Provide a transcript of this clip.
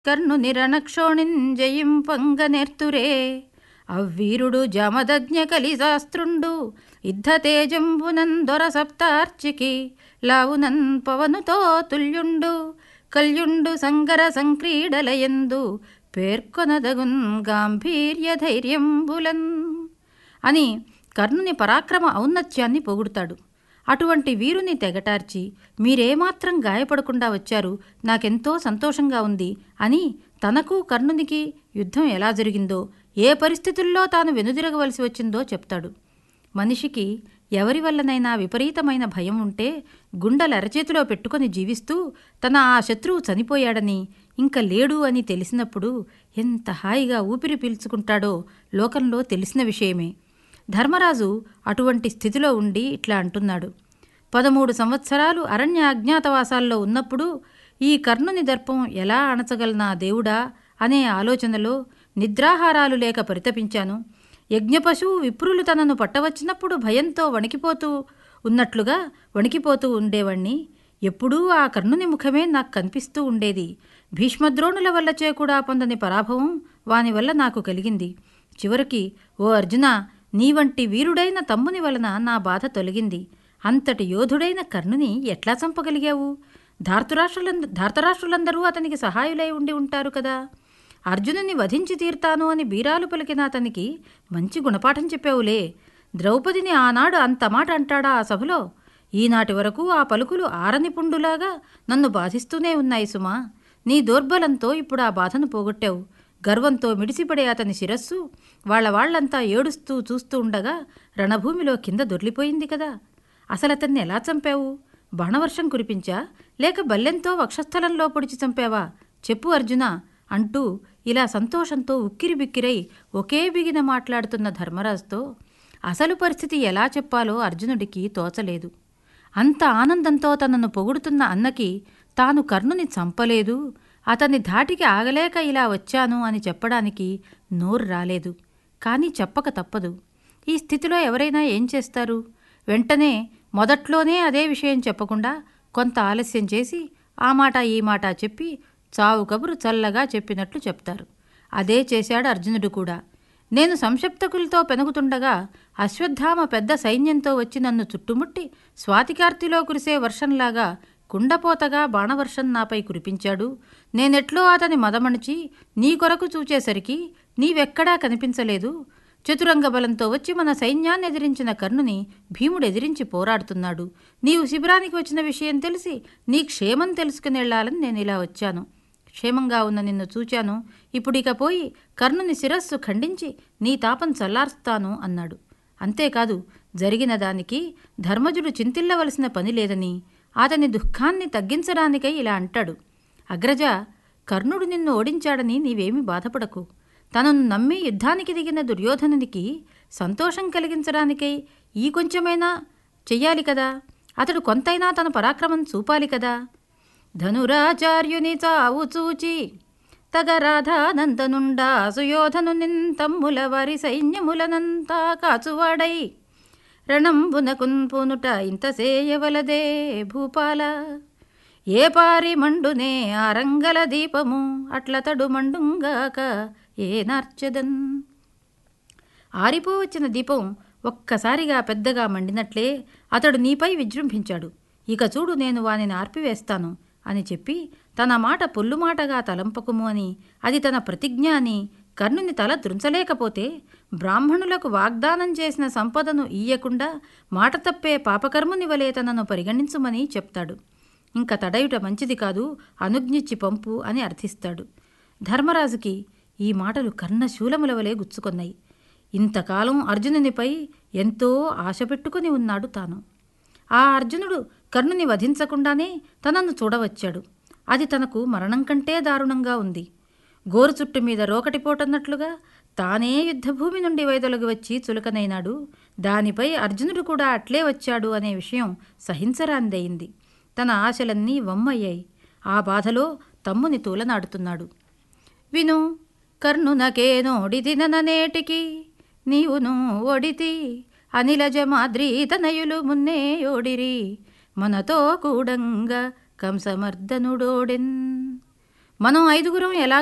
కర్ణు నిరణక్షోణింజయింపంగ నెర్తురే అవ్వీరుడు జమదజ్ఞ కలిశాస్త్రుండు యుద్ధతేజంబునన్ దొర సప్తార్చికి లావునన్ పవనుతో తుల్యుండు కల్యుండు సంగర సంక్రీడలయందు పేర్కొనదగున్ గాంభీర్య ధైర్యంబులన్ అని కర్ణుని పరాక్రమ ఔన్నత్యాన్ని పొగుడుతాడు అటువంటి వీరుని తెగటార్చి మీరేమాత్రం గాయపడకుండా వచ్చారు నాకెంతో సంతోషంగా ఉంది అని తనకు కర్ణునికి యుద్ధం ఎలా జరిగిందో ఏ పరిస్థితుల్లో తాను వెనుదిరగవలసి వచ్చిందో చెప్తాడు మనిషికి ఎవరి వల్లనైనా విపరీతమైన భయం ఉంటే గుండెలు అరచేతిలో పెట్టుకొని జీవిస్తూ తన ఆ శత్రువు చనిపోయాడని ఇంక లేడు అని తెలిసినప్పుడు ఎంత హాయిగా ఊపిరి పీల్చుకుంటాడో లోకంలో తెలిసిన విషయమే ధర్మరాజు అటువంటి స్థితిలో ఉండి ఇట్లా అంటున్నాడు పదమూడు సంవత్సరాలు అరణ్య అజ్ఞాతవాసాల్లో ఉన్నప్పుడు ఈ కర్ణుని దర్పం ఎలా అణచగలనా దేవుడా అనే ఆలోచనలో నిద్రాహారాలు లేక పరితపించాను యజ్ఞపశువు విప్రులు తనను పట్టవచ్చినప్పుడు భయంతో వణికిపోతూ ఉన్నట్లుగా వణికిపోతూ ఉండేవాణ్ణి ఎప్పుడూ ఆ కర్ణుని ముఖమే నాకు కనిపిస్తూ ఉండేది భీష్మద్రోణుల వల్ల చేకూడా పొందని పరాభవం వాని వల్ల నాకు కలిగింది చివరికి ఓ అర్జున నీ వంటి వీరుడైన తమ్ముని వలన నా బాధ తొలగింది అంతటి యోధుడైన కర్ణుని ఎట్లా చంపగలిగావు ధార్తరాష్ట్రులంద ధార్తరాష్ట్రులందరూ అతనికి సహాయులై ఉండి ఉంటారు కదా అర్జునుని వధించి తీర్తాను అని బీరాలు పలికిన అతనికి మంచి గుణపాఠం చెప్పావులే ద్రౌపదిని ఆనాడు అంత మాట అంటాడా ఆ సభలో ఈనాటి వరకు ఆ పలుకులు ఆరని పుండులాగా నన్ను బాధిస్తూనే ఉన్నాయి సుమా నీ దౌర్బలంతో ఇప్పుడు ఆ బాధను పోగొట్టావు గర్వంతో మిడిసిపడే అతని శిరస్సు వాళ్ళ వాళ్లంతా ఏడుస్తూ చూస్తూ ఉండగా రణభూమిలో కింద దొర్లిపోయింది కదా అసలు అతన్ని ఎలా చంపావు బాణవర్షం కురిపించా లేక బల్లెంతో వక్షస్థలంలో పొడిచి చంపావా చెప్పు అర్జున అంటూ ఇలా సంతోషంతో ఉక్కిరిబిక్కిరై ఒకే బిగిన మాట్లాడుతున్న ధర్మరాజుతో అసలు పరిస్థితి ఎలా చెప్పాలో అర్జునుడికి తోచలేదు అంత ఆనందంతో తనను పొగుడుతున్న అన్నకి తాను కర్ణుని చంపలేదు అతన్ని ధాటికి ఆగలేక ఇలా వచ్చాను అని చెప్పడానికి నోరు రాలేదు కానీ చెప్పక తప్పదు ఈ స్థితిలో ఎవరైనా ఏం చేస్తారు వెంటనే మొదట్లోనే అదే విషయం చెప్పకుండా కొంత ఆలస్యం చేసి ఆ మాట ఈ మాట చెప్పి చావు కబురు చల్లగా చెప్పినట్లు చెప్తారు అదే చేశాడు అర్జునుడు కూడా నేను సంక్షప్తకులతో పెనుగుతుండగా అశ్వత్థామ పెద్ద సైన్యంతో వచ్చి నన్ను చుట్టుముట్టి స్వాతికార్తిలో కురిసే వర్షంలాగా కుండపోతగా బాణవర్షం నాపై కురిపించాడు నేనెట్లో అతని మదమణిచి నీ కొరకు చూచేసరికి నీవెక్కడా కనిపించలేదు చతురంగ బలంతో వచ్చి మన సైన్యాన్ని ఎదిరించిన కర్ణుని భీముడు ఎదిరించి పోరాడుతున్నాడు నీవు శిబిరానికి వచ్చిన విషయం తెలిసి నీ క్షేమం తెలుసుకునెళ్లాలని నేను ఇలా వచ్చాను క్షేమంగా ఉన్న నిన్ను చూచాను ఇప్పుడిక పోయి కర్ణుని శిరస్సు ఖండించి నీ తాపం చల్లార్స్తాను అన్నాడు అంతేకాదు జరిగిన దానికి ధర్మజుడు చింతిల్లవలసిన పని లేదని అతని దుఃఖాన్ని తగ్గించడానికై ఇలా అంటాడు అగ్రజ కర్ణుడు నిన్ను ఓడించాడని నీవేమీ బాధపడకు తనను నమ్మి యుద్ధానికి దిగిన దుర్యోధనునికి సంతోషం కలిగించడానికై ఈ కొంచెమైనా చెయ్యాలి కదా అతడు కొంతైనా తన పరాక్రమం చూపాలి కదా ధనురాచార్యుని చావు చూచి తగ రాధానందనుండా సుయోధను నింతమ్ముల వారి సైన్యములనంతా కాచువాడై రణంబునకున్ పూనుట ఇంత సేయవలదే భూపాల ఏ పారి మండునే ఆరంగల దీపము అట్లతడు మండుంగాక ఏ నార్చదన్ ఆరిపోవచ్చిన దీపం ఒక్కసారిగా పెద్దగా మండినట్లే అతడు నీపై విజృంభించాడు ఇక చూడు నేను వానిని ఆర్పివేస్తాను అని చెప్పి తన మాట పొల్లుమాటగా తలంపకుము అని అది తన ప్రతిజ్ఞ అని కర్ణుని తల దృంచలేకపోతే బ్రాహ్మణులకు వాగ్దానం చేసిన సంపదను ఇయ్యకుండా మాట తప్పే పాపకర్ముని వలె తనను పరిగణించుమని చెప్తాడు ఇంక తడయుట మంచిది కాదు అనుజ్ఞిచ్చి పంపు అని అర్థిస్తాడు ధర్మరాజుకి ఈ మాటలు కర్ణశూలముల వలె గుచ్చుకొన్నాయి ఇంతకాలం అర్జునునిపై ఎంతో ఆశ పెట్టుకుని ఉన్నాడు తాను ఆ అర్జునుడు కర్ణుని వధించకుండానే తనను చూడవచ్చాడు అది తనకు మరణం కంటే దారుణంగా ఉంది గోరు చుట్టు మీద రోకటిపోటన్నట్లుగా తానే యుద్ధభూమి నుండి వైదొలగి వచ్చి చులకనైనాడు దానిపై అర్జునుడు కూడా అట్లే వచ్చాడు అనే విషయం సహించరాందయింది తన ఆశలన్నీ వమ్మయ్యాయి ఆ బాధలో తమ్ముని తూలనాడుతున్నాడు విను కర్ణునకేనోడితిననేటికి నీవును ఒడితి అనిలజమాద్రి తనయులు మున్నే ఓడిరి మనతో కూడంగా కంసమర్దనుడోడెన్ మనం ఐదుగురం ఎలా